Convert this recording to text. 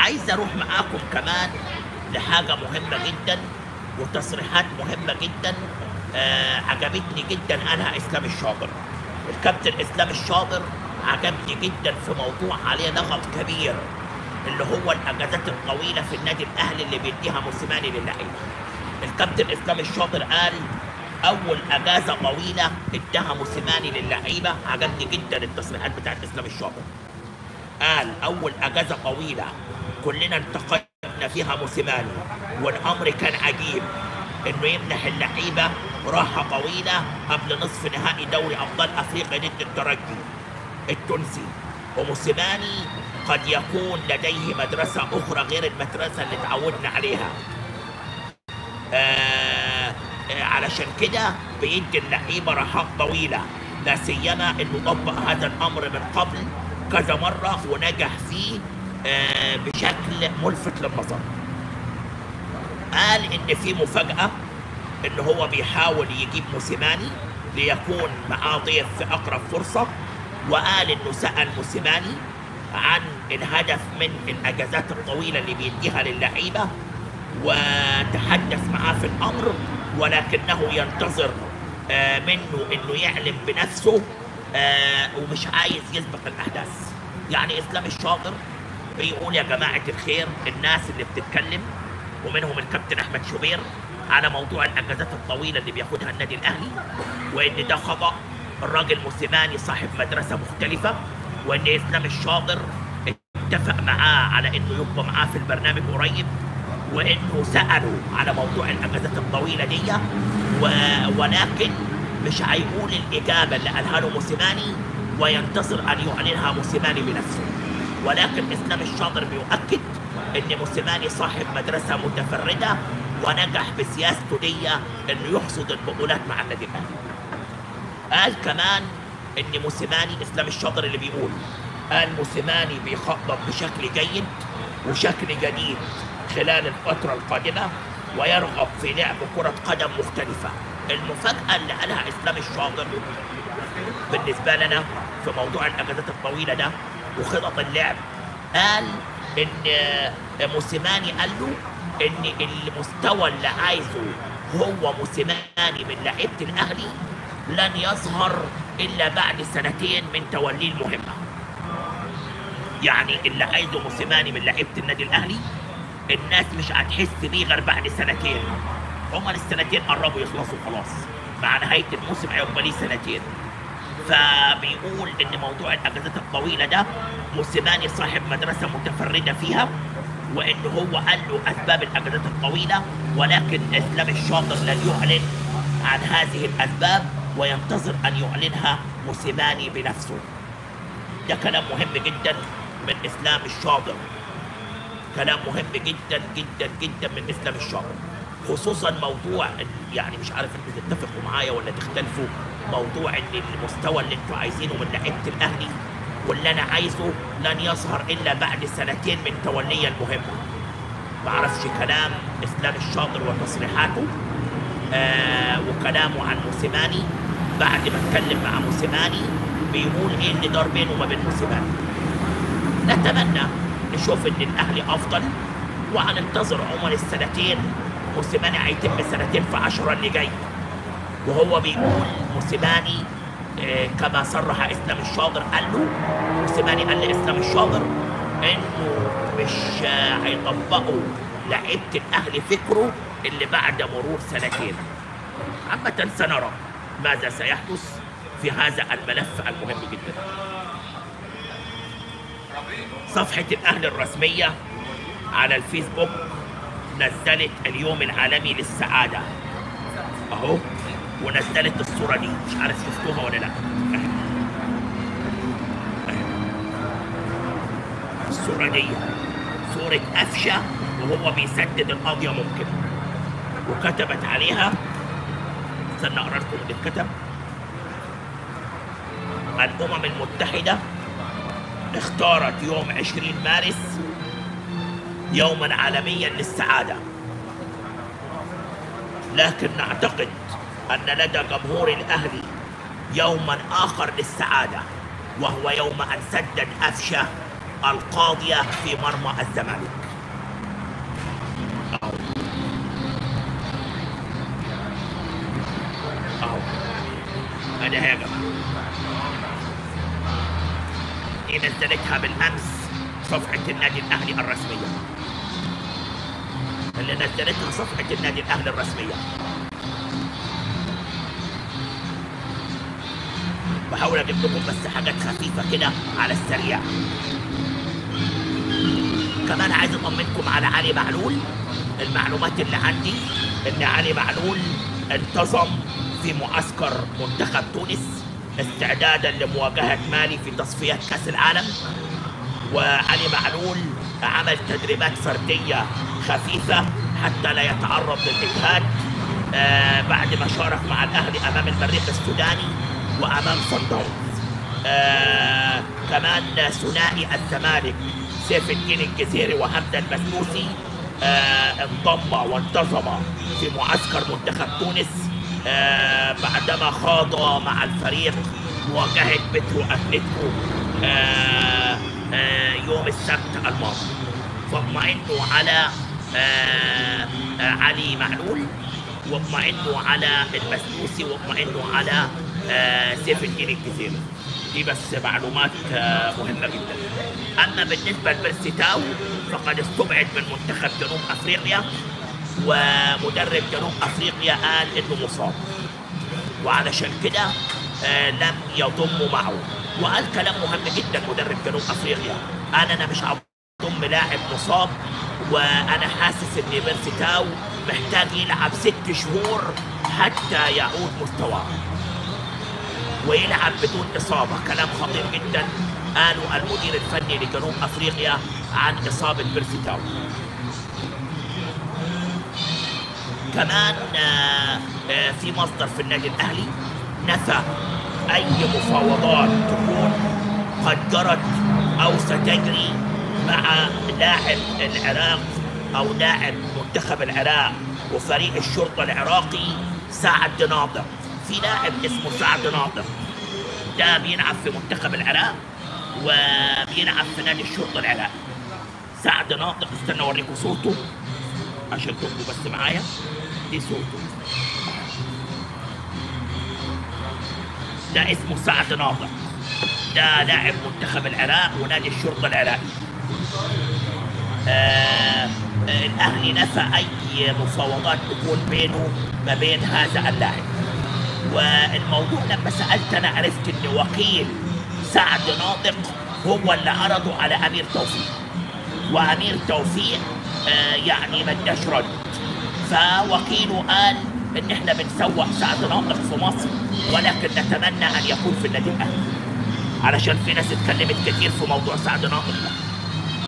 عايز اروح معاكم كمان لحاجه مهمه جدا وتصريحات مهمه جدا آه عجبتني جدا قالها اسلام الشاطر الكابتن اسلام الشاطر عجبني جدا في موضوع عليه ضغط كبير اللي هو الاجازات الطويله في النادي الاهلي اللي بيديها موسيماني للعيبه الكابتن اسلام الشاطر قال اول اجازه طويله اداها موسيماني للعيبه عجبني جدا التصريحات بتاعت اسلام الشاطر قال اول اجازه طويله كلنا انتقدنا فيها موسيماني والامر كان عجيب انه يمنح اللعيبه راحه طويله قبل نصف نهائي دوري ابطال افريقيا ضد الترجي التونسي وموسيماني قد يكون لديه مدرسه اخرى غير المدرسه اللي تعودنا عليها آه آه علشان كده بيدي اللعيبه راحات طويله لا سيما انه طبق هذا الامر من قبل كذا مره ونجح فيه آه بشكل ملفت للنظر. قال ان في مفاجاه ان هو بيحاول يجيب موسيماني ليكون معاه ضيف في اقرب فرصه وقال انه سال موسيماني عن الهدف من الاجازات الطويله اللي بيديها للعيبه وتحدث معاه في الامر ولكنه ينتظر آه منه انه يعلم بنفسه آه ومش عايز يسبق الاحداث يعني اسلام الشاطر بيقول يا جماعه الخير الناس اللي بتتكلم ومنهم الكابتن احمد شوبير على موضوع الاجازات الطويله اللي بياخدها النادي الاهلي وان ده خطا الراجل موسيماني صاحب مدرسه مختلفه وان اسلام الشاطر اتفق معاه على انه يبقى معاه في البرنامج قريب وانه سالوا على موضوع الاجازات الطويله دي و... ولكن مش هيقول الاجابه اللي قالها له موسيماني وينتظر ان يعلنها موسيماني بنفسه ولكن اسلام الشاطر بيؤكد ان موسيماني صاحب مدرسه متفرده ونجح بسياسته دي انه يحصد البطولات مع النادي الاهلي. قال كمان ان موسيماني اسلام الشاطر اللي بيقول قال موسيماني بيخطط بشكل جيد وشكل جديد خلال الفترة القادمة ويرغب في لعب كرة قدم مختلفة المفاجأة اللي قالها إسلام الشاطر بالنسبة لنا في موضوع الأجازات الطويلة ده وخطط اللعب قال إن موسيماني قال له إن المستوى اللي عايزه هو موسيماني من لعيبة الأهلي لن يظهر إلا بعد سنتين من توليه المهمة يعني اللي عايزه موسيماني من لعيبة النادي الأهلي الناس مش هتحس بيه غير بعد سنتين هما السنتين قربوا يخلصوا خلاص مع نهاية الموسم هيبقى ليه سنتين فبيقول ان موضوع الاجازات الطويلة ده موسيماني صاحب مدرسة متفردة فيها وان هو قال له اسباب الاجازات الطويلة ولكن اسلام الشاطر لن يعلن عن هذه الاسباب وينتظر ان يعلنها موسيماني بنفسه ده كلام مهم جدا من اسلام الشاطر كلام مهم جدا جدا جدا من اسلام الشاطر خصوصا موضوع يعني مش عارف انتوا تتفقوا معايا ولا تختلفوا موضوع ان المستوى اللي انتوا عايزينه من لعيبه الاهلي واللي انا عايزه لن يظهر الا بعد سنتين من تولي المهمه معرفش كلام اسلام الشاطر وتصريحاته آه وكلامه عن موسيماني بعد ما اتكلم مع موسيماني بيقول ايه اللي دار بينه وما بين موسيماني نتمنى نشوف ان الاهلي افضل وهننتظر عمر السنتين موسيماني هيتم سنتين في 10 اللي جاي وهو بيقول موسيماني آه كما صرح اسلام الشاطر قال له موسيماني قال لاسلام الشاطر انه مش آه هيطبقوا لعيبه الاهلي فكره اللي بعد مرور سنتين عامة سنرى ماذا سيحدث في هذا الملف المهم جدا صفحة الأهلي الرسمية على الفيسبوك نزلت اليوم العالمي للسعادة أهو ونزلت الصورة دي مش عارف شفتوها ولا لا أهي. أهي. الصورة دي صورة أفشة وهو بيسدد القضية ممكن وكتبت عليها استنى أقرأ لكم اللي اتكتب الأمم المتحدة اختارت يوم 20 مارس يوما عالميا للسعادة لكن نعتقد أن لدى جمهور الأهلي يوما آخر للسعادة وهو يوم أن سدد أفشة القاضية في مرمى الزمالك أهو أهو أنا هي يا جماعة دي نزلتها بالأمس صفحة النادي الأهلي الرسمية اللي نزلتها صفحة النادي الأهلي الرسمية بحاول اجيب لكم بس حاجات خفيفه كده على السريع كمان عايز اطمنكم على علي معلول المعلومات اللي عندي ان علي معلول انتظم في معسكر منتخب تونس استعدادا لمواجهه مالي في تصفيات كاس العالم وعلي معلول عمل تدريبات فرديه خفيفه حتى لا يتعرض للاجهاد آه بعد ما شارك مع الاهلي امام المريخ السوداني وامام صن داونز آه كمان ثنائي الزمالك سيف الدين الجزيري وحمد المسلوسي آه انضم وانتظم في معسكر منتخب تونس آه بعدما خاض مع الفريق مواجهة بترو أتلتيكو آه آه يوم السبت الماضي فاطمئنوا على آه آه علي معلول واطمئنوا على المسلوسي واطمئنوا على آه سيف الدين الجزيري دي بس معلومات آه مهمة جدا أما بالنسبة لبرسيتاو فقد استبعد من منتخب جنوب أفريقيا ومدرب جنوب أفريقيا قال إنه مصاب وعلشان كده آه لم يضم معه وقال كلام مهم جدا مدرب جنوب أفريقيا قال أنا مش هضم لاعب مصاب وأنا حاسس إن بيرسيتاو محتاج يلعب ست شهور حتى يعود مستواه ويلعب بدون إصابة كلام خطير جدا قالوا المدير الفني لجنوب أفريقيا عن إصابة بيرسيتاو كمان آه، آه، في مصدر في النادي الأهلي نفى أي مفاوضات تكون قد جرت أو ستجري مع لاعب العراق أو لاعب منتخب العراق وفريق الشرطة العراقي سعد ناطق في لاعب اسمه سعد ناطق ده بيلعب في منتخب العراق وبيلعب في نادي الشرطة العراقي سعد ناطق استنى اوريكم صوته عشان تبقوا بس معايا دي صوته ده اسمه سعد ناطق ده لاعب منتخب العراق ونادي الشرطة العراقي آه آه الاهلي نفى اي مفاوضات تكون بينه ما بين هذا اللاعب والموضوع لما سالت انا عرفت ان وكيل سعد ناطق هو اللي عرضه على امير توفيق وامير توفيق آه يعني ما اداش رد فوكيله قال ان احنا بنسوق سعد ناطق في مصر ولكن نتمنى ان يكون في النادي الاهلي علشان في ناس اتكلمت كتير في موضوع سعد ناطق ده